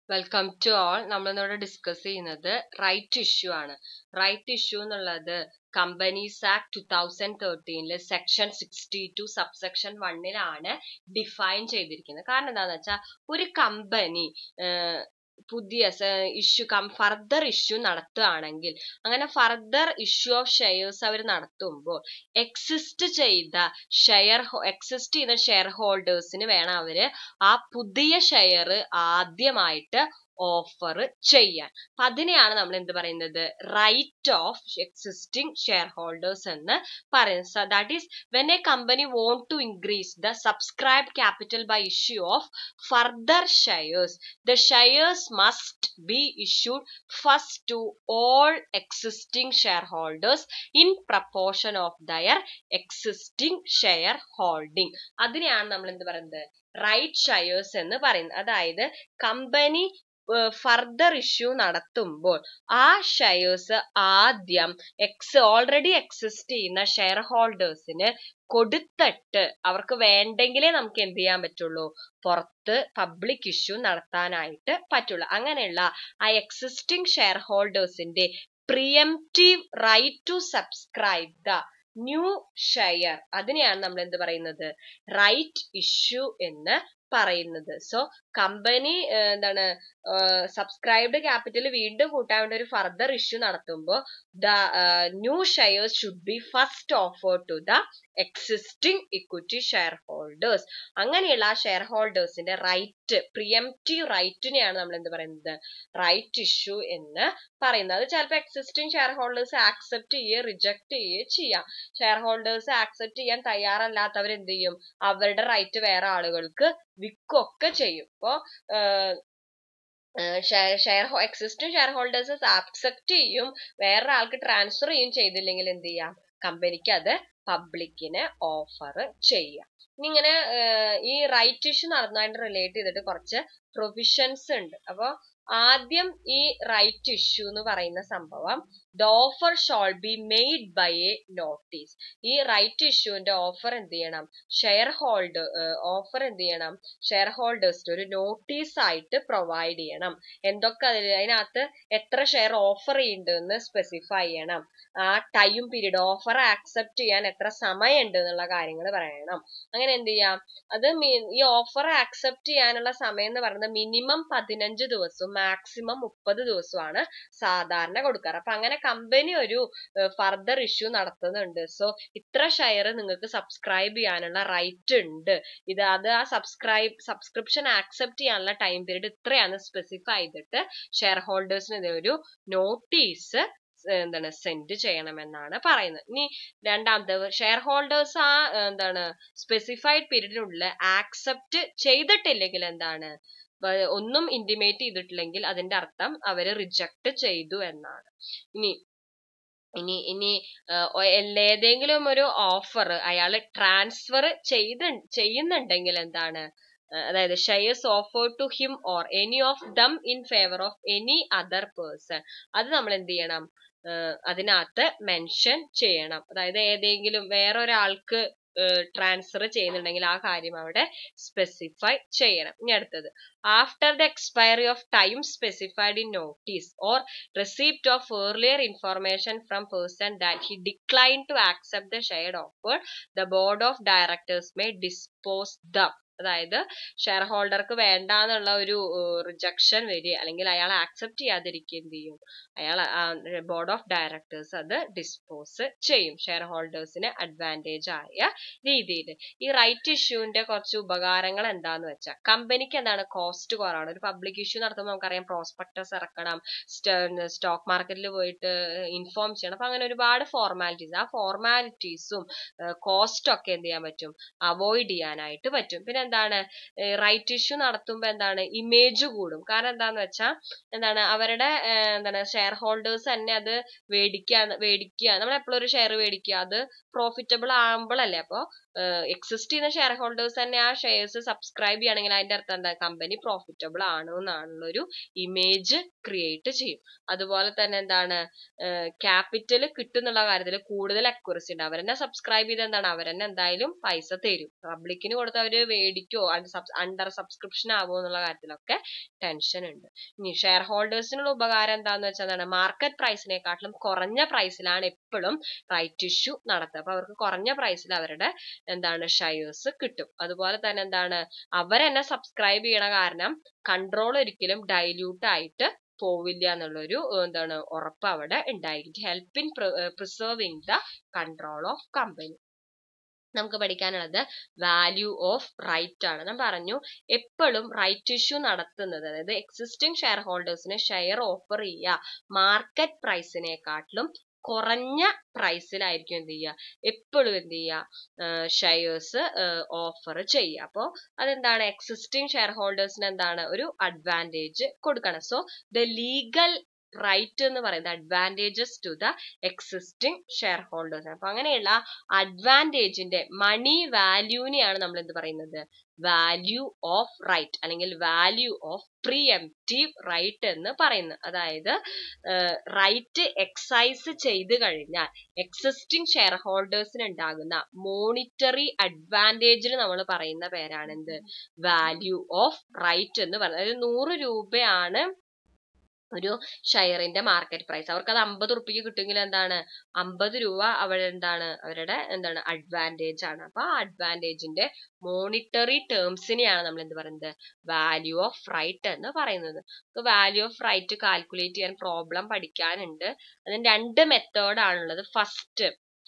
welcome to all നമ്മൾ ഇന്നിവിടെ discuss ചെയ്യുന്നത് റൈറ്റ് ഇഷ്യൂ ആണ് റൈറ്റ് ഇഷ്യൂ എന്നുള്ളത് കമ്പനീസ് ആക്ട് ടു തൗസൻഡ് തേർട്ടീനില് സെക്ഷൻ സിക്സ്റ്റി ടു സബ്സെക്ഷൻ വണ്ണിലാണ് ഡിഫൈൻ ചെയ്തിരിക്കുന്നത് കാരണം എന്താണെന്ന് വെച്ചാൽ ഒരു കമ്പനി പുതിയ ഇഷ്യൂ കം ഫർദർ ഇഷ്യൂ നടത്തുകയാണെങ്കിൽ അങ്ങനെ ഫർദർ ഇഷ്യൂ ഓഫ് ഷെയർസ് അവർ നടത്തുമ്പോൾ എക്സിസ്റ്റ് ചെയ്ത ഷെയർ എക്സിസ്റ്റ് ചെയ്യുന്ന ഷെയർ ഹോൾഡേഴ്സിന് വേണം അവര് ആ പുതിയ ഷെയർ ആദ്യമായിട്ട് ഓഫർ ചെയ്യാൻ അപ്പൊ അതിനെയാണ് നമ്മൾ എന്ത് പറയുന്നത് right of existing share holders എന്ന് പറയുന്നത് that is when a company want to increase the subscribe capital by issue of further shares the shares must be issued first to all existing share holders in proportion of their existing share holding അതിനെയാണ് നമ്മൾ എന്ത് പറയുന്നത് right shares എന്ന് പറയുന്നത് അതായത് company further issue നടത്തുമ്പോൾ ആ shares ആദ്യം എക്സ് ഓൾറെഡി എക്സിസ്റ്റ് ചെയ്യുന്ന ഷെയർ ഹോൾഡേഴ്സിന് കൊടുത്തിട്ട് അവർക്ക് വേണ്ടെങ്കിലേ നമുക്ക് എന്ത് ചെയ്യാൻ പറ്റുള്ളൂ പുറത്ത് പബ്ലിക് ഇഷ്യൂ നടത്താനായിട്ട് പറ്റുള്ളൂ അങ്ങനെയുള്ള ആ എക്സിസ്റ്റിംഗ് ഷെയർ ഹോൾഡേഴ്സിന്റെ preemptive right to subscribe the new share അതിനെയാണ് നമ്മൾ എന്ത് പറയുന്നത് റൈറ്റ് ഇഷ്യൂ എന്ന് പറയുന്നത് സോ കമ്പനി എന്താണ് സബ്സ്ക്രൈബ്ഡ് ക്യാപിറ്റൽ വീണ്ടും കൂട്ടാൻ വേണ്ടി ഒരു ഫർദർ ഇഷ്യൂ നടത്തുമ്പോൾ the new shares should be first offer to the existing equity share holders അങ്ങനെയുള്ള ആ ഷെയർ ഹോൾഡേഴ്സിന്റെ റൈറ്റ് പ്രിയംറ്റീവ് റൈറ്റിനെയാണ് നമ്മൾ എന്ത് പറയുന്നത് റൈറ്റ് ഇഷ്യൂ എന്ന് പറയുന്നത് അത് ചിലപ്പോൾ എക്സിസ്റ്റിംഗ് ഷെയർ ഹോൾഡേഴ്സ് ആക്സെപ്റ്റ് ചെയ്യുക റിജക്ട് ചെയ്യുകയോ ചെയ്യാം ഷെയർ ഹോൾഡേഴ്സ് ആക്സെപ്റ്റ് ചെയ്യാൻ തയ്യാറല്ലാത്തവർ എന്ത് ചെയ്യും അവരുടെ റൈറ്റ് വേറെ ആളുകൾക്ക് വിൽക്കുകയൊക്കെ ചെയ്യും അപ്പോൾ share existing share holders accept ചെയ്യും വേറെ ആൾക്ക് ട്രാൻസ്ഫർ ചെയ്യും ചെയ്തില്ലെങ്കിൽ എന്ത് ചെയ്യാം കമ്പനിക്ക് അത് പബ്ലിക്കിന് ഓഫർ ചെയ്യാം ഇനി ഇങ്ങനെ ഈ റൈറ്റ് ഇഷ്യൂ നടന്നതായിട്ട് റിലേറ്റ് ചെയ്തിട്ട് കുറച്ച് പ്രൊവിഷൻസ് ഉണ്ട് അപ്പോൾ ആദ്യം ഈ റൈറ്റ് ഇഷ്യൂ എന്ന് പറയുന്ന സംഭവം the offer shall be made by a notice ഈ റൈറ്റ് ഇഷ്യൂവിന്റെ ഓഫർ എന്ത് ചെയ്യണം ഷെയർ ഹോൾഡർ ഓഫർ എന്ത് ചെയ്യണം ഷെയർ ഹോൾഡേഴ്സിന് ഒരു നോട്ടീസ് ആയിട്ട് പ്രൊവൈഡ് ചെയ്യണം എന്തൊക്കെ അതിൽ അതിനകത്ത് എത്ര ഷെയർ ഓഫർ ചെയ്യുന്നുണ്ടെന്ന് സ്പെസിഫൈ ചെയ്യണം ആ ടൈം പീരീഡ് ഓഫർ ആക്സെപ്റ്റ് ചെയ്യാൻ എത്ര സമയമുണ്ട് എന്നുള്ള കാര്യങ്ങൾ പറയണം അങ്ങനെ എന്ത് ചെയ്യാം അത് ഈ ഓഫർ ആക്സെപ്റ്റ് ചെയ്യാനുള്ള സമയം എന്ന് പറയുന്നത് മിനിമം പതിനഞ്ച് ദിവസവും മാക്സിമം മുപ്പത് ദിവസമാണ് സാധാരണ കൊടുക്കാറ് അപ്പൊ അങ്ങനെ കമ്പനി ഒരു ഫർദർ ഇഷ്യൂ നടത്തുന്നുണ്ട് സോ ഇത്ര ഷെയർ നിങ്ങൾക്ക് സബ്സ്ക്രൈബ് ചെയ്യാനുള്ള റൈറ്റ് ഉണ്ട് ഇത് അത് ആ സബ്സ്ക്രൈബ് സബ്സ്ക്രിപ്ഷൻ ആക്സെപ്റ്റ് ചെയ്യാനുള്ള ടൈം പീരീഡ് ഇത്രയാണ് സ്പെസിഫൈ ചെയ്തിട്ട് ഷെയർ ഹോൾഡേഴ്സിന് ഒരു നോട്ടീസ് എന്താണ് സെൻഡ് ചെയ്യണമെന്നാണ് പറയുന്നത് ഇനി രണ്ടാമത്തെ ഷെയർ ഹോൾഡേഴ്സ് ആ എന്താണ് സ്പെസിഫൈഡ് പീരീഡിനുള്ളിൽ ആക്സെപ്റ്റ് ചെയ്തിട്ടില്ലെങ്കിൽ എന്താണ് ഒന്നും ഇന്റിമേറ്റ് ചെയ്തിട്ടില്ലെങ്കിൽ അതിന്റെ അർത്ഥം അവര് റിജക്ട് ചെയ്തു എന്നാണ് ഇനി ഇനി ഇനി ഏതെങ്കിലും ഒരു ഓഫർ അയാൾ ട്രാൻസ്ഫർ ചെയ്ത് ചെയ്യുന്നുണ്ടെങ്കിൽ എന്താണ് അതായത് shares offer to him or any of them in favour of any other person അത് നമ്മൾ എന്ത് ചെയ്യണം അതിനകത്ത് മെൻഷൻ ചെയ്യണം അതായത് ഏതെങ്കിലും വേറൊരാൾക്ക് ട്രാൻസ്ഫർ ചെയ്യുന്നുണ്ടെങ്കിൽ ആ കാര്യം അവിടെ സ്പെസിഫൈ ചെയ്യണം ഇനി അടുത്തത് after the expiry of time specified in notice or receipt of earlier information from person that he decline to accept the shared offer the board of directors may dispose them അതായത് share ഹോൾഡർക്ക് വേണ്ടാന്നുള്ള ഒരു rejection വരിക അല്ലെങ്കിൽ അയാൾ accept ചെയ്യാതിരിക്കുകയും എന്ത് ചെയ്യും അയാൾ board of directors അത് dispose ചെയ്യും ഷെയർ ഹോൾഡേഴ്സിന് അഡ്വാൻറ്റേജ് ആയ രീതിയിൽ ഈ റൈറ്റ് ഇഷ്യൂവിന്റെ കുറച്ച് ഉപകാരങ്ങൾ എന്താന്ന് വെച്ചാൽ കമ്പനിക്ക് എന്താണ് കോസ്റ്റ് കുറവാണ് ഒരു പബ്ലിക് ഇഷ്യൂ നടത്തുമ്പോൾ നമുക്കറിയാം പ്രോസ്പെക്ടസ് ഇറക്കണം സ്റ്റോക്ക് മാർക്കറ്റിൽ പോയിട്ട് ഇൻഫോം ചെയ്യണം അപ്പൊ അങ്ങനെ ഒരുപാട് ഫോർമാലിറ്റീസ് ആ ഫോർമാലിറ്റീസും കോസ്റ്റും ഒക്കെ എന്ത് ചെയ്യാൻ പറ്റും അവോയ്ഡ് ചെയ്യാനായിട്ട് പറ്റും പിന്നെ എന്താണ് റൈറ്റ് ഇഷ്യൂ നടത്തുമ്പോൾ എന്താണ് ഇമേജ് കൂടും കാരണം എന്താന്ന് വെച്ചാൽ എന്താണ് അവരുടെ എന്താണ് ഷെയർ ഹോൾഡേഴ്സ് തന്നെ അത് മേടിക്കുക മേടിക്കുക നമ്മൾ എപ്പോഴും ഒരു ഷെയർ മേടിക്കുക അത് പ്രോഫിറ്റബിൾ ആകുമ്പോഴല്ലേ അപ്പോൾ എക്സിസ്റ്റ് ചെയ്യുന്ന ഷെയർ ഹോൾഡേഴ്സ് തന്നെ ആ ഷെയർസ് സബ്സ്ക്രൈബ് ചെയ്യുകയാണെങ്കിൽ അതിന്റെ അർത്ഥം എന്താ കമ്പനി പ്രോഫിറ്റബിൾ ആണ് എന്നാണുള്ള ഒരു ഇമേജ് ക്രിയേറ്റ് ചെയ്യും അതുപോലെ തന്നെ എന്താണ് ക്യാപിറ്റൽ കിട്ടുന്നുള്ള കാര്യത്തിൽ കൂടുതൽ അക്യുറസി ഉണ്ട് അവരെന്നെ സബ്സ്ക്രൈബ് ചെയ്ത് എന്താണ് അവരെന്നെ എന്തായാലും പൈസ തരും പബ്ലിക്കിന് കൊടുത്ത് അവര് മേടിക്കോ അണ്ടർ സബ്സ്ക്രിപ്ഷൻ ആവോ എന്നുള്ള കാര്യത്തിലൊക്കെ ടെൻഷൻ ഉണ്ട് ഇനി ഷെയർ ഹോൾഡേഴ്സിനുള്ള ഉപകാരം എന്താന്ന് വെച്ചാൽ എന്താണ് മാർക്കറ്റ് പ്രൈസിനെക്കാട്ടിലും കുറഞ്ഞ പ്രൈസിലാണ് എപ്പോഴും റൈറ്റ് ഇഷ്യൂ നടത്തുക അപ്പൊ അവർക്ക് കുറഞ്ഞ പ്രൈസിൽ അവരുടെ എന്താണ് ഷെയർസ് കിട്ടും അതുപോലെ തന്നെ എന്താണ് അവരെന്നെ സബ്സ്ക്രൈബ് ചെയ്യണ കാരണം കൺട്രോൾ ഒരിക്കലും ഡൈല്യൂട്ട് ആയിട്ട് പോവില്ല എന്നുള്ളൊരു എന്താണ് ഉറപ്പ് അവിടെ ഉണ്ടായിരിക്കും help in preserving the control of company നമുക്ക് പഠിക്കാനുള്ളത് വാല്യൂ ഓഫ് റൈറ്റ് ആണ് ഞാൻ പറഞ്ഞു എപ്പോഴും റൈറ്റ് ഇഷ്യൂ നടത്തുന്നത് അതായത് എക്സിസ്റ്റിംഗ് ഷെയർ ഹോൾഡേഴ്സിന് ഷെയർ ഓഫർ ചെയ്യുക മാർക്കറ്റ് പ്രൈസിനെക്കാട്ടിലും കുറഞ്ഞ പ്രൈസിലായിരിക്കും എന്ത് ചെയ്യുക എപ്പോഴും എന്ത് ചെയ്യുക ഷെയർസ് ഓഫർ ചെയ്യുക അപ്പോൾ അതെന്താണ് എക്സിസ്റ്റിംഗ് ഷെയർ ഹോൾഡേഴ്സിന് എന്താണ് ഒരു അഡ്വാൻറ്റേജ് കൊടുക്കണം സോ ദ ലീഗൽ റൈറ്റ് എന്ന് പറയുന്നത് advantages to the existing share holders അപ്പൊ അങ്ങനെയുള്ള അഡ്വാൻറ്റേജിന്റെ മണി വാല്യൂവിനെയാണ് നമ്മൾ എന്ത് പറയുന്നത് വാല്യൂ ഓഫ് റൈറ്റ് അല്ലെങ്കിൽ value of preemptive right എന്ന് പറയുന്നത് അതായത് റൈറ്റ് എക്സൈസ് ചെയ്ത് കഴിഞ്ഞാൽ എക്സിസ്റ്റിംഗ് ഷെയർ ഹോൾഡേഴ്സിന് ഉണ്ടാകുന്ന മോണിറ്ററി അഡ്വാൻറ്റേജിന് നമ്മൾ പറയുന്ന പേരാണ് എന്ത് വാല്യൂ ഓഫ് റൈറ്റ് എന്ന് പറയുന്നത് അതായത് നൂറ് രൂപയാണ് ഒരു ഷെയറിന്റെ മാർക്കറ്റ് പ്രൈസ് അവർക്ക് അത് അമ്പത് റുപ്യക്ക് കിട്ടുമെങ്കിൽ എന്താണ് അമ്പത് രൂപ അവിടെ എന്താണ് അവരുടെ എന്താണ് അഡ്വാൻറ്റേജ് ആണ് അപ്പൊ ആ അഡ്വാൻറ്റേജിന്റെ മോണിറ്ററി ടേംസിനെയാണ് നമ്മൾ എന്ത് പറയുന്നത് വാല്യൂ ഓഫ് റൈറ്റ് എന്ന് പറയുന്നത് വാല്യൂ ഓഫ് റൈറ്റ് കാൽക്കുലേറ്റ് ചെയ്യാൻ പ്രോബ്ലം പഠിക്കാനുണ്ട് അതിന് രണ്ട് മെത്തേഡ് ആണുള്ളത് ഫസ്റ്റ്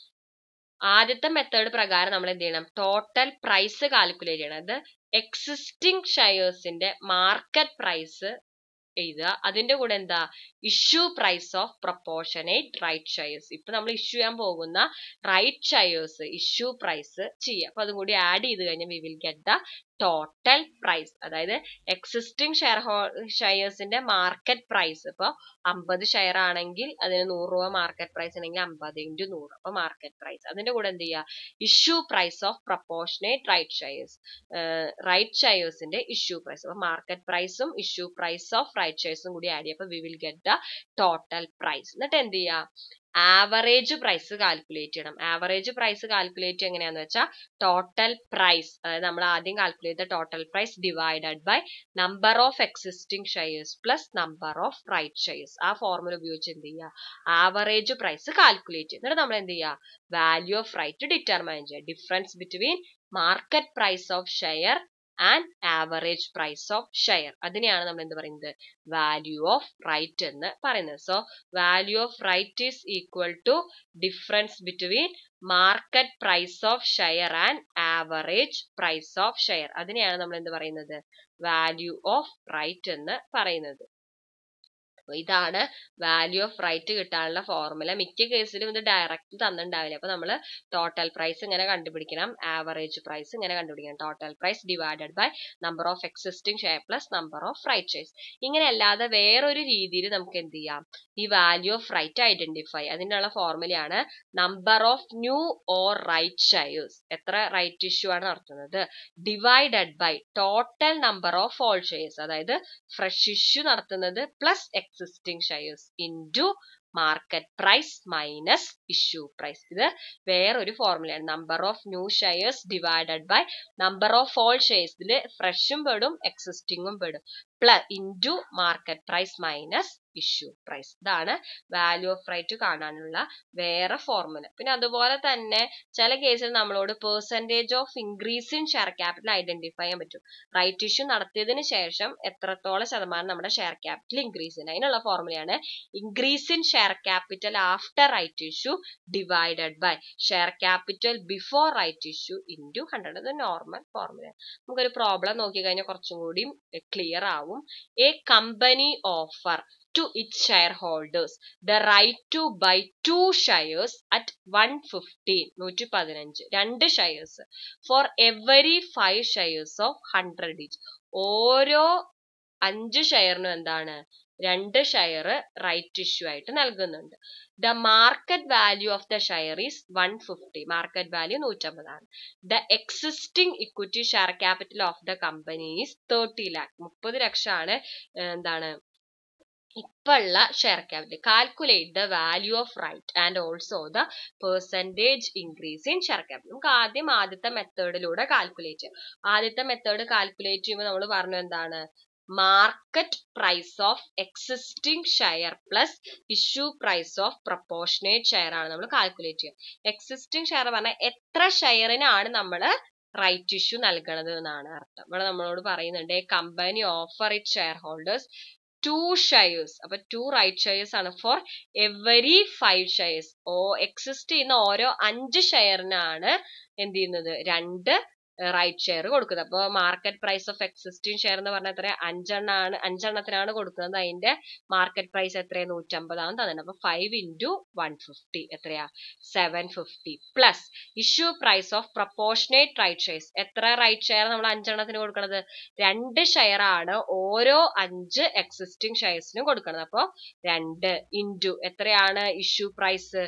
ആദ്യത്തെ മെത്തേഡ് പ്രകാരം നമ്മൾ എന്ത് ചെയ്യണം ടോട്ടൽ പ്രൈസ് കാൽക്കുലേറ്റ് ചെയ്യണം അത് എക്സിസ്റ്റിംഗ് ഷെയർസിന്റെ മാർക്കറ്റ് പ്രൈസ് എഴുതുക അതിന്റെ കൂടെ എന്താ issue price of proportionate right shares ഇപ്പൊ നമ്മൾ ഇഷ്യൂ ചെയ്യാൻ പോകുന്ന റൈറ്റ് ഷെയർസ് ഇഷ്യൂ പ്രൈസ് ചെയ്യുക അപ്പൊ അതും കൂടി ആഡ് ചെയ്ത് കഴിഞ്ഞാൽ we will get the total price അതായത് എക്സിസ്റ്റിംഗ് ഷെയർ ഹോ ഷെയർസിന്റെ മാർക്കറ്റ് പ്രൈസ് ഇപ്പൊ അമ്പത് ഷെയർ ആണെങ്കിൽ അതിന് നൂറ് രൂപ മാർക്കറ്റ് പ്രൈസ് ആണെങ്കിൽ അമ്പത് ഇൻറ്റു നൂറ് അപ്പൊ മാർക്കറ്റ് പ്രൈസ് അതിന്റെ കൂടെ എന്ത് ചെയ്യുക issue price of proportionate right shares right ഷെയർസിന്റെ ഇഷ്യൂ പ്രൈസ് അപ്പൊ മാർക്കറ്റ് പ്രൈസും ഇഷ്യൂ പ്രൈസ് ഓഫ് റൈറ്റ് ഷെയർസും കൂടി ആഡ് ചെയ്യുക അപ്പൊ we will get the total price എന്നിട്ട് എന്ത് ചെയ്യുക ആവറേജ് പ്രൈസ് കാൽക്കുലേറ്റ് ചെയ്യണം ആവറേജ് പ്രൈസ് കാൽക്കുലേറ്റ് എങ്ങനെയാന്ന് വെച്ചാൽ ടോട്ടൽ പ്രൈസ് അതായത് നമ്മൾ ആദ്യം കാൽക്കുലേറ്റ് ചെയ്ത total price divided by number of existing shares plus number of right shares ആ ഫോർമുല ഉപയോഗിച്ച് എന്ത് ചെയ്യുക ആവറേജ് പ്രൈസ് കാൽക്കുലേറ്റ് ചെയ്യുക എന്നിട്ട് നമ്മൾ എന്ത് ചെയ്യുക വാല്യൂ ഓഫ് റൈറ്റ് ഡിറ്റർമൈൻ ചെയ്യുക difference between market price of share and average price of share അതിനെയാണ് നമ്മൾ എന്ത് പറയുന്നത് വാല്യൂ ഓഫ് റൈറ്റ് എന്ന് പറയുന്നത് so value of right is equal to difference between market price of share and average price of share അതിനെയാണ് നമ്മൾ എന്ത് പറയുന്നത് വാല്യൂ ഓഫ് റൈറ്റ് എന്ന് പറയുന്നത് ഇതാണ് വാല്യൂ ഓഫ് റൈറ്റ് കിട്ടാനുള്ള ഫോർമുല മിക്ക കേസിലും ഇത് ഡയറക്റ്റ് തന്നിട്ടുണ്ടാവില്ല അപ്പൊ നമ്മൾ ടോട്ടൽ പ്രൈസ് ഇങ്ങനെ കണ്ടുപിടിക്കണം ആവറേജ് പ്രൈസ് ഇങ്ങനെ കണ്ടുപിടിക്കണം total price divided by number of existing share plus number of right shares ഇങ്ങനെ അല്ലാതെ വേറൊരു രീതിയിൽ നമുക്ക് എന്ത് ചെയ്യാം ഈ വാല്യൂ ഓഫ് റൈറ്റ് ഐഡന്റിഫൈ അതിനുള്ള ഫോർമുലയാണ് number of new or right shares എത്ര റൈറ്റ് ഇഷ്യൂ ആണ് നടത്തുന്നത് divided by total number of all shares അതായത് ഫ്രഷ് ഇഷ്യൂ നടത്തുന്നത് plus existing shares into market price minus issue price ഇത് വേറൊരു ഫോർമുലയാണ് number of new shares divided by number of all shares ഇതിൽ ഫ്രഷും പെടും എക്സിസ്റ്റിംഗും പെടും plus into market price minus issue price ഇതാണ് വാല്യൂ ഓഫ് റൈറ്റ് കാണാനുള്ള വേറെ ഫോർമുല പിന്നെ അതുപോലെ തന്നെ ചില കേസിൽ നമ്മളോട് percentage of increase in share capital identify ചെയ്യാൻ പറ്റും റൈറ്റ് ഇഷ്യൂ നടത്തിയതിനു ശേഷം എത്രത്തോളം ശതമാനം നമ്മുടെ ഷെയർ ക്യാപിറ്റൽ ഇൻക്രീസ് ചെയ്യുന്നത് അതിനുള്ള ഫോർമുലയാണ് increase in share capital after right issue divided by share capital before right issue into hundred ഇത് നോർമൽ ഫോർമുല നമുക്കൊരു പ്രോബ്ലം നോക്കി കഴിഞ്ഞാൽ കുറച്ചും കൂടി ക്ലിയർ ആവും a company offer to its shareholders the right to buy two shares at 115 നൂറ്റി പതിനഞ്ച് രണ്ട് shares for every five shares of hundred each ഓരോ അഞ്ച് ഷെയറിനും എന്താണ് രണ്ട് ഷെയർ റൈറ്റ് ഇഷ്യൂ ആയിട്ട് നൽകുന്നുണ്ട് the market value of the share is one fifty market value നൂറ്റമ്പതാണ് the existing equity share capital of the company is thirty lakh മുപ്പത് ലക്ഷമാണ് എന്താണ് ഇപ്പൊ ഉള്ള share capital calculate the value of right and also the percentage increase in share capital നമുക്ക് ആദ്യം ആദ്യത്തെ മെത്തേഡിലൂടെ calculate ചെയ്യാം ആദ്യത്തെ മെത്തേഡ് കാൽക്കുലേറ്റ് ചെയ്യുമ്പോൾ നമ്മൾ പറഞ്ഞു എന്താണ് market price of existing share plus issue price of proportionate share ആണ് നമ്മൾ കാൽക്കുലേറ്റ് ചെയ്യുക എക്സിസ്റ്റിംഗ് ഷെയർ പറഞ്ഞാൽ എത്ര ഷെയറിനാണ് നമ്മൾ റൈറ്റ് ഇഷ്യൂ നൽകണത് എന്നാണ് അർത്ഥം ഇവിടെ നമ്മളോട് പറയുന്നുണ്ട് company offer it share holders two shares അപ്പൊ ടു റൈറ്റ് ഷെയർസ് ആണ് ഫോർ എവരി ഫൈവ് ഷെയർസ് ഓ എക്സിസ്റ്റ് ചെയ്യുന്ന ഓരോ അഞ്ച് ഷെയറിനാണ് എന്ത് ചെയ്യുന്നത് രണ്ട് റൈറ്റ് ഷെയർ കൊടുക്കുന്നത് അപ്പോൾ market price of existing share എന്ന് പറഞ്ഞാൽ എത്ര അഞ്ചെണ്ണാണ് അഞ്ചെണ്ണത്തിനാണ് കൊടുക്കുന്നത് അതിന്റെ മാർക്കറ്റ് പ്രൈസ് എത്രയാണ് നൂറ്റമ്പതാണ് തന്നെ അപ്പൊ ഫൈവ് ഇൻറ്റു വൺ ഫിഫ്റ്റി എത്രയാ seven fifty plus issue price of proportionate right shares എത്ര റൈറ്റ് ഷെയർ നമ്മൾ അഞ്ചെണ്ണത്തിന് കൊടുക്കുന്നത് രണ്ട് ഷെയർ ആണ് ഓരോ അഞ്ച് എക്സിസ്റ്റിംഗ് ഷെയർസിനും കൊടുക്കുന്നത് അപ്പോൾ രണ്ട് ഇൻറ്റു എത്രയാണ് ഇഷ്യൂ പ്രൈസ്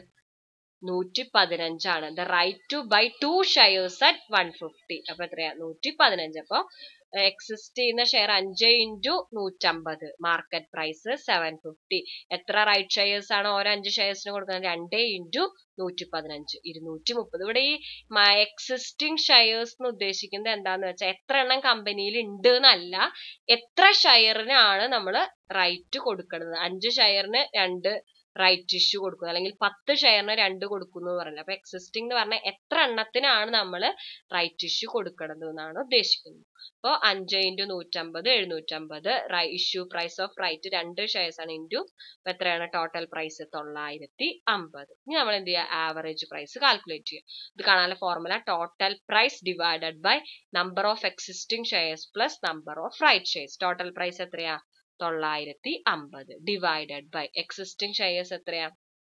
നൂറ്റി പതിനഞ്ചാണ് the right to buy two shares at one fifty അപ്പൊ എത്രയാ നൂറ്റി പതിനഞ്ച് അപ്പൊ എക്സിസ്റ്റ് ചെയ്യുന്ന ഷെയർ അഞ്ച് ഇൻറ്റു നൂറ്റമ്പത് മാർക്കറ്റ് പ്രൈസ് സെവൻ ഫിഫ്റ്റി എത്ര റൈറ്റ് ഷെയർസ് ആണ് ഓരോ അഞ്ച് ഷെയർസിന് കൊടുക്കുന്നത് രണ്ട് ഇൻറ്റു നൂറ്റി പതിനഞ്ച് ഇരുന്നൂറ്റി മുപ്പത് ഇവിടെ ഈ എക്സിസ്റ്റിംഗ് ഷെയർസ് എന്ന് ഉദ്ദേശിക്കുന്നത് എന്താന്ന് വെച്ചാൽ എത്ര എണ്ണം കമ്പനിയിൽ ഉണ്ട് എന്നല്ല എത്ര ഷെയറിനാണ് നമ്മൾ റൈറ്റ് കൊടുക്കുന്നത് അഞ്ച് ഷെയറിന് രണ്ട് റൈറ്റ് ഇഷ്യൂ കൊടുക്കുന്നത് അല്ലെങ്കിൽ പത്ത് ഷെയറിന് രണ്ട് കൊടുക്കുന്നു എന്ന് പറഞ്ഞില്ല അപ്പൊ എക്സിസ്റ്റിംഗ് എന്ന് പറഞ്ഞാൽ എത്ര എണ്ണത്തിനാണ് നമ്മൾ റൈറ്റ് ഇഷ്യൂ കൊടുക്കുന്നത് എന്നാണ് ഉദ്ദേശിക്കുന്നത് അപ്പോൾ അഞ്ച് ഇൻറ്റു നൂറ്റമ്പത് എഴുന്നൂറ്റമ്പത് ഇഷ്യൂ പ്രൈസ് ഓഫ് റൈറ്റ് രണ്ട് ഷെയർസ് ആണ് ഇൻറ്റു അപ്പൊ എത്രയാണ് ടോട്ടൽ പ്രൈസ് തൊള്ളായിരത്തി അമ്പത് ഇനി നമ്മൾ എന്ത് ചെയ്യുക ആവറേജ് പ്രൈസ് കാൽക്കുലേറ്റ് ചെയ്യുക ഇത് കാണാനുള്ള formula total price divided by number of existing shares plus number of right shares total price എത്രയാ തൊള്ളായിരത്തി അമ്പത് ഡിവൈഡഡ് ബൈ എക്സിസ്റ്റിംഗ് ഷെയർസ് എത്രയാ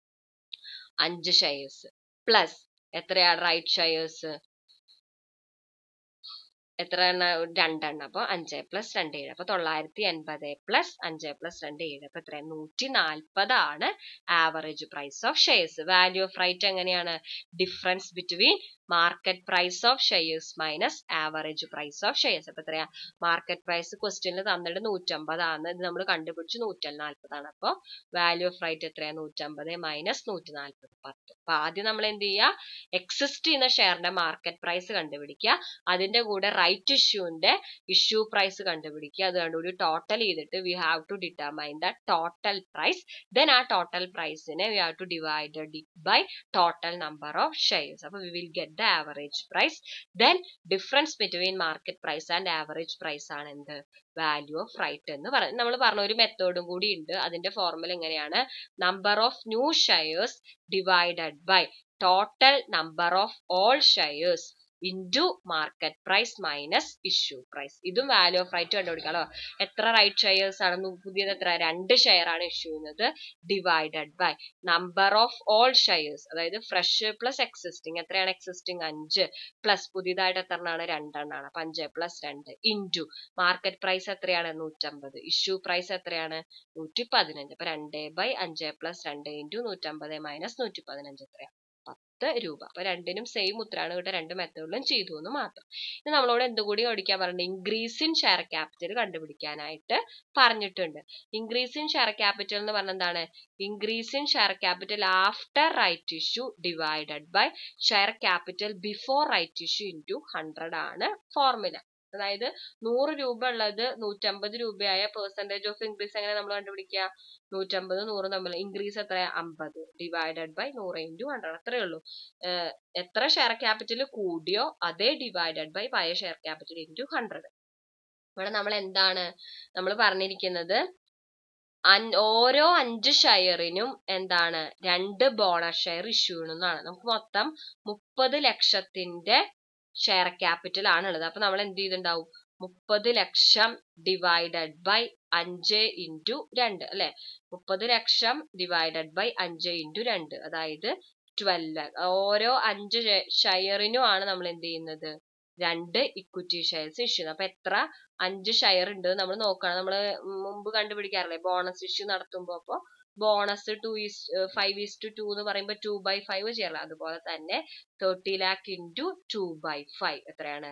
അഞ്ച് ഷെയർസ് പ്ലസ് എത്രയാ റൈറ്റ് ഷെയർസ് എത്ര എണ്ണ രണ്ടെണ്ണം അപ്പൊ അഞ്ച് പ്ലസ് രണ്ട് ഏഴ് അപ്പൊ തൊള്ളായിരത്തി എൺപത് പ്ലസ് അഞ്ച് പ്ലസ് രണ്ട് ഏഴ് അപ്പൊ എത്ര നൂറ്റി നാൽപ്പതാണ് average price of shares value of right എങ്ങനെയാണ് difference between market price of shares minus average price of shares അപ്പൊ എത്രയാ മാർക്കറ്റ് പ്രൈസ് ക്വസ്റ്റ്യനിൽ തന്നിട്ട് നൂറ്റമ്പതാണ് ഇത് നമ്മൾ കണ്ടുപിടിച്ച് നൂറ്റി നാൽപ്പതാണ് അപ്പോൾ വാല്യൂ ഓഫ് റൈറ്റ് എത്രയാ നൂറ്റമ്പത് മൈനസ് നൂറ്റി നാൽപ്പത് പത്ത് അപ്പൊ ആദ്യം നമ്മൾ എന്ത് ചെയ്യുക എക്സിസ്റ്റ് ചെയ്യുന്ന ഷെയറിന്റെ മാർക്കറ്റ് പ്രൈസ് കണ്ടുപിടിക്കുക അതിന്റെ കൂടെ റൈറ്റ് ഇഷ്യൂന്റെ ഇഷ്യൂ പ്രൈസ് കണ്ടുപിടിക്കുക അത് കണ്ടുകൂടി ടോട്ടൽ ചെയ്തിട്ട് we have to determine the total price then ആ ടോട്ടൽ പ്രൈസിനെ we have to divide by total number of shares അപ്പൊ we will get the average price then difference between market price and average price ആണ് എന്ത് value of right എന്ന് പറയുന്നത് നമ്മൾ പറഞ്ഞ ഒരു മെത്തേഡും കൂടി ഉണ്ട് അതിന്റെ ഫോർമുല എങ്ങനെയാണ് number of new shares divided by total number of all shares into market price minus issue price ഇതും വാല്യൂ ഓഫ് റൈറ്റ് കണ്ടുപിടിക്കാമല്ലോ എത്ര റൈറ്റ് ഷെയർസ് ആണ് പുതിയത് എത്ര രണ്ട് ഷെയർ ആണ് ഇഷ്യൂ ചെയ്യുന്നത് divided by number of all shares അതായത് ഫ്രഷ് പ്ലസ് എക്സിസ്റ്റിംഗ് എത്രയാണ് എക്സിസ്റ്റിംഗ് അഞ്ച് പ്ലസ് പുതിയതായിട്ട് എത്ര എണ്ണമാണ് രണ്ടെണ്ണമാണ് അപ്പൊ അഞ്ച് പ്ലസ് രണ്ട് ഇൻറ്റു മാർക്കറ്റ് പ്രൈസ് എത്രയാണ് നൂറ്റമ്പത് ഇഷ്യൂ പ്രൈസ് എത്രയാണ് നൂറ്റി പതിനഞ്ച് അപ്പൊ രണ്ട് ബൈ അഞ്ച് പ്ലസ് രണ്ട് ഇൻറ്റു നൂറ്റമ്പത് മൈനസ് നൂറ്റി പതിനഞ്ച് എത്രയാണ് പത്ത് രൂപ അപ്പൊ രണ്ടിനും സെയിം ഉത്തരാണ് കിട്ടുക രണ്ട് മെത്തേഡിലും ചെയ്തു എന്ന് മാത്രം ഇത് നമ്മളോട് എന്തുകൂടി ഓടിക്കാൻ പറഞ്ഞിട്ടുണ്ട് ഇൻക്രീസ് ഇൻ ഷെയർ ക്യാപിറ്റൽ കണ്ടുപിടിക്കാനായിട്ട് പറഞ്ഞിട്ടുണ്ട് ഇൻക്രീസ് ഇൻ ഷെയർ ക്യാപിറ്റൽ എന്ന് പറഞ്ഞാൽ എന്താണ് increase in share capital after right issue divided by share capital before right issue into hundred ആണ് ഫോർമുല അതായത് നൂറ് രൂപ ഉള്ളത് നൂറ്റമ്പത് രൂപയായ പെർസെന്റേജ് ഓഫ് ഇൻക്രീസ് എങ്ങനെ നമ്മൾ കണ്ടുപിടിക്കുക നൂറ്റമ്പത് നൂറ് തമ്മിൽ ഇൻക്രീസ് എത്ര അമ്പത് ഡിവൈഡഡ് ബൈ നൂറ് ഇൻറ്റു ഹൺഡ്രഡ് അത്രേ ഉള്ളൂ എത്ര ഷെയർ ക്യാപിറ്റൽ കൂടിയോ അതേ ഡിവൈഡഡ് ബൈ പഴയ ഷെയർ ക്യാപിറ്റൽ ഇൻറ്റു ഹൺഡ്രഡ് ഇവിടെ നമ്മൾ എന്താണ് നമ്മൾ പറഞ്ഞിരിക്കുന്നത് ഓരോ അഞ്ച് ഷെയറിനും എന്താണ് രണ്ട് ബോണസ് ഷെയർ ഇഷ്യൂ ചെയ്യുന്നതാണ് നമുക്ക് മൊത്തം മുപ്പത് ലക്ഷത്തിന്റെ ഷെയർ ക്യാപിറ്റൽ ആണുള്ളത് അപ്പൊ നമ്മൾ എന്ത് ചെയ്തിട്ടുണ്ടാവും മുപ്പത് ലക്ഷം ഡിവൈഡഡ് ബൈ അഞ്ച് ഇൻറ്റു രണ്ട് അല്ലെ മുപ്പത് ലക്ഷം ഡിവൈഡഡ് ബൈ അഞ്ച് ഇൻറ്റു രണ്ട് അതായത് ട്വൽവ് ഓരോ അഞ്ച് ഷെയറിനും ആണ് നമ്മൾ എന്ത് ചെയ്യുന്നത് രണ്ട് ഇക്വിറ്റി ഷെയർസ് ഇഷ്യൂ ചെയ്യുന്നത് അപ്പൊ എത്ര അഞ്ച് ഷെയർ ഉണ്ട് നമ്മൾ നോക്കണം നമ്മൾ മുമ്പ് കണ്ടുപിടിക്കാറില്ലേ ബോണസ് ഇഷ്യൂ നടത്തുമ്പോൾ അപ്പോൾ bonus two is five is two two എന്ന് പറയുമ്പോൾ ടു ബൈ ഫൈവ് ചെയ്യാറില്ല അതുപോലെ തന്നെ thirty lakh into two by five എത്രയാണ്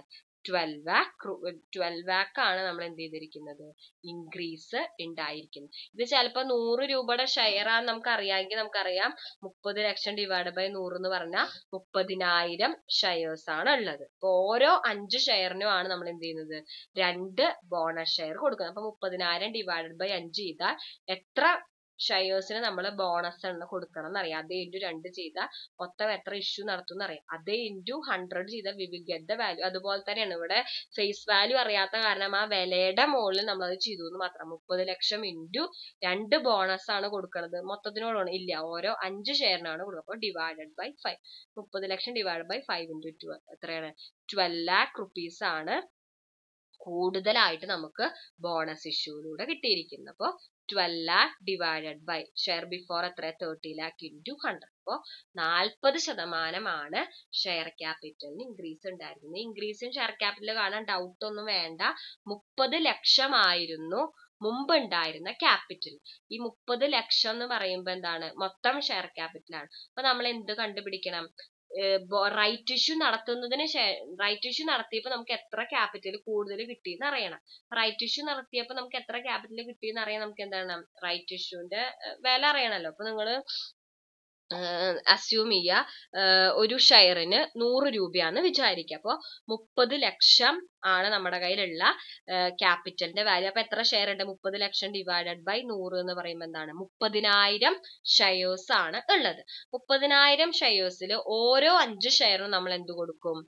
ട്വൽവ് വാക്ക് ട്വൽവ് വാക്ക് ആണ് നമ്മൾ എന്ത് ചെയ്തിരിക്കുന്നത് ഇൻക്രീസ് ഉണ്ടായിരിക്കുന്നത് ഇത് ചിലപ്പോൾ നൂറ് രൂപയുടെ ഷെയർ ആണെന്ന് നമുക്ക് അറിയാമെങ്കിൽ നമുക്കറിയാം മുപ്പത് ലക്ഷം ഡിവൈഡ് ബൈ നൂറ് എന്ന് പറഞ്ഞാൽ മുപ്പതിനായിരം ഷെയർസ് ആണ് ഉള്ളത് അപ്പൊ ഓരോ അഞ്ച് ഷെയറിനും ആണ് നമ്മൾ എന്ത് ചെയ്യുന്നത് രണ്ട് ബോണസ് ഷെയർ കൊടുക്കുന്നത് അപ്പൊ മുപ്പതിനായിരം ഡിവൈഡഡ് ബൈ അഞ്ച് ചെയ്താൽ എത്ര ഷെയർസിന് നമ്മൾ ബോണസ് എണ്ണ കൊടുക്കണം എന്നറിയാം അതേ ഇൻറ്റു രണ്ട് ചെയ്താൽ മൊത്തം എത്ര ഇഷ്യൂ നടത്തും എന്നറിയാം അതേ ഇൻറ്റു ഹൺഡ്രഡ് ചെയ്താൽ we will get the value അതുപോലെ തന്നെയാണ് ഇവിടെ ഫേസ് വാല്യൂ അറിയാത്ത കാരണം ആ വിലയുടെ മുകളിൽ നമ്മൾ അത് ചെയ്തു എന്ന് മാത്രം മുപ്പത് ലക്ഷം ഇൻറ്റു രണ്ട് ബോണസ് ആണ് കൊടുക്കുന്നത് മൊത്തത്തിനോടാണ് ഇല്ല ഓരോ അഞ്ച് ഷെയറിനാണ് കൊടുക്കുക അപ്പോൾ ഡിവൈഡഡ് ബൈ ഫൈവ് മുപ്പത് lakh divide by five into two എത്രയാണ് ട്വൽവ് ലാക്ക് റുപ്പീസ് ആണ് കൂടുതലായിട്ട് നമുക്ക് ബോണസ് ഇഷ്യൂയിലൂടെ കിട്ടിയിരിക്കുന്നത് അപ്പോൾ twelve lakh divided by share before എത്ര തേർട്ടി ലാക്ക് ഇൻറ്റു ഹൺഡ്രഡ് അപ്പോൾ നാൽപ്പത് ശതമാനമാണ് ഷെയർ ക്യാപിറ്റലിന് ഇൻക്രീസ് ഉണ്ടായിരുന്നത് ഇൻക്രീസ് ഇൻ ഷെയർ ക്യാപിറ്റൽ കാണാൻ ഡൗട്ട് ഒന്നും വേണ്ട മുപ്പത് ലക്ഷമായിരുന്നു മുമ്പ് ഉണ്ടായിരുന്ന ക്യാപിറ്റൽ ഈ മുപ്പത് ലക്ഷം എന്ന് പറയുമ്പോൾ എന്താണ് മൊത്തം ഷെയർ ക്യാപിറ്റൽ ആണ് അപ്പൊ നമ്മൾ എന്ത് കണ്ടുപിടിക്കണം റൈറ്റ് ഇഷ്യൂ നടത്തുന്നതിന് റൈറ്റ് ഇഷ്യൂ നടത്തിയപ്പോൾ നമുക്ക് എത്ര ക്യാപിറ്റൽ കൂടുതൽ കിട്ടിയെന്ന് അറിയണം റൈറ്റ് ഇഷ്യൂ നടത്തിയപ്പോൾ നമുക്ക് എത്ര ക്യാപിറ്റൽ കിട്ടിയെന്ന് അറിയാൻ നമുക്ക് എന്താണ് റൈറ്റ് ഇഷ്യൂന്റെ വില അറിയണമല്ലോ അപ്പൊ നിങ്ങൾ അസ്യൂം ചെയ്യുക ഒരു ഷെയറിന് നൂറ് രൂപയാന്ന് വിചാരിക്കുക അപ്പോൾ മുപ്പത് ലക്ഷം ആണ് നമ്മുടെ കയ്യിലുള്ള ക്യാപിറ്റലിന്റെ വാല്യൂ അപ്പൊ എത്ര ഷെയർ ഉണ്ട് മുപ്പത് ലക്ഷം ഡിവൈഡഡ് ബൈ നൂറ് എന്ന് പറയുമ്പോൾ എന്താണ് മുപ്പതിനായിരം ഷെയർസ് ആണ് ഉള്ളത് മുപ്പതിനായിരം ഷെയർസിൽ ഓരോ അഞ്ച് ഷെയറും നമ്മൾ എന്ത് കൊടുക്കും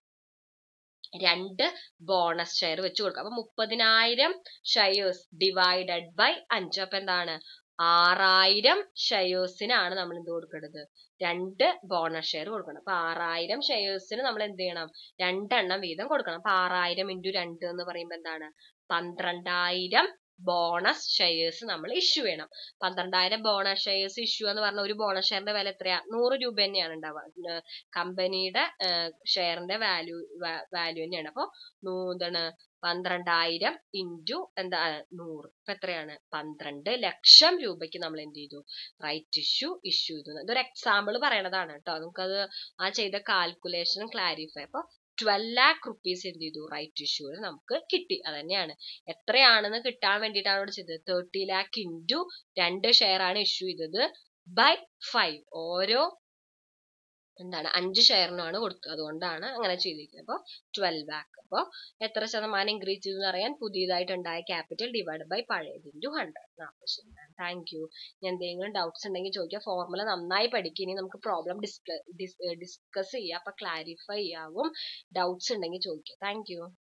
രണ്ട് ബോണസ് ഷെയർ വെച്ച് കൊടുക്കും അപ്പൊ മുപ്പതിനായിരം ഷെയർസ് ഡിവൈഡഡ് ബൈ അഞ്ച് അപ്പൊ എന്താണ് ആറായിരം ഷെയർസിനാണ് നമ്മൾ എന്ത് കൊടുക്കേണ്ടത് രണ്ട് ബോണസ് ഷെയർ കൊടുക്കണം അപ്പൊ ആറായിരം ഷെയർസിന് നമ്മൾ എന്ത് ചെയ്യണം രണ്ടെണ്ണം വീതം കൊടുക്കണം അപ്പൊ ആറായിരം ഇൻറ്റു രണ്ട് എന്ന് പറയുമ്പോൾ എന്താണ് പന്ത്രണ്ടായിരം ബോണസ് ഷെയർസ് നമ്മൾ ഇഷ്യൂ ചെയ്യണം പന്ത്രണ്ടായിരം ബോണസ് ഷെയർസ് ഇഷ്യൂ എന്ന് പറഞ്ഞ ഒരു ബോണസ് ഷെയറിന്റെ വില എത്രയാ നൂറ് രൂപ തന്നെയാണ് ഉണ്ടാവുക കമ്പനിയുടെ ഷെയറിന്റെ വാല്യൂ വാല്യൂ തന്നെയാണ് അപ്പൊ എന്താണ് പന്ത്രണ്ടായിരം ഇൻറ്റു എന്താ നൂറ് ഇപ്പൊ എത്രയാണ് പന്ത്രണ്ട് ലക്ഷം രൂപയ്ക്ക് നമ്മൾ എന്ത് ചെയ്തു റൈറ്റ് ഇഷ്യൂ ഇഷ്യൂ ചെയ്തു ഇതൊരു എക്സാമ്പിൾ പറയണതാണ് കേട്ടോ നമുക്കത് ആ ചെയ്ത കാൽക്കുലേഷൻ ക്ലാരിഫൈ അപ്പൊ ട്വൽവ് ലാക്ക് റുപ്പീസ് എന്ത് ചെയ്തു റൈറ്റ് ഇഷ്യൂവിൽ നമുക്ക് കിട്ടി അത് തന്നെയാണ് എത്രയാണെന്ന് കിട്ടാൻ വേണ്ടിയിട്ടാണ് ഇവിടെ ചെയ്തത് തേർട്ടി ലാക്ക് ഇൻറ്റു രണ്ട് ഷെയർ ആണ് ഇഷ്യൂ ചെയ്തത് ബൈ ഫൈവ് ഓരോ എന്താണ് അഞ്ച് ഷെയറിനാണ് കൊടുത്തത് അതുകൊണ്ടാണ് അങ്ങനെ ചെയ്തിരിക്കുന്നത് അപ്പോൾ ട്വൽവ് ലാക്ക് അപ്പോൾ എത്ര ശതമാനം ഇൻക്രീസ് ചെയ്തു അറിയാൻ പുതിയതായിട്ടുണ്ടായ ക്യാപിറ്റൽ ഡിവൈഡ് ബൈ പഴയത് ഇൻറ്റു ഹൺഡ്രഡ് നാൽപ്പത് ശതമാനം താങ്ക് യു ഇനി എന്തെങ്കിലും ഡൗട്ട്സ് ഉണ്ടെങ്കിൽ ചോദിക്കുക ഫോർമുല നന്നായി പഠിക്കുക ഇനി നമുക്ക് പ്രോബ്ലം ഡിസ്കസ് ചെയ്യാം അപ്പൊ ക്ലാരിഫൈ ചെയ്യാവും ഡൗട്ട്സ് ഉണ്ടെങ്കിൽ ചോദിക്കുക താങ്ക് യു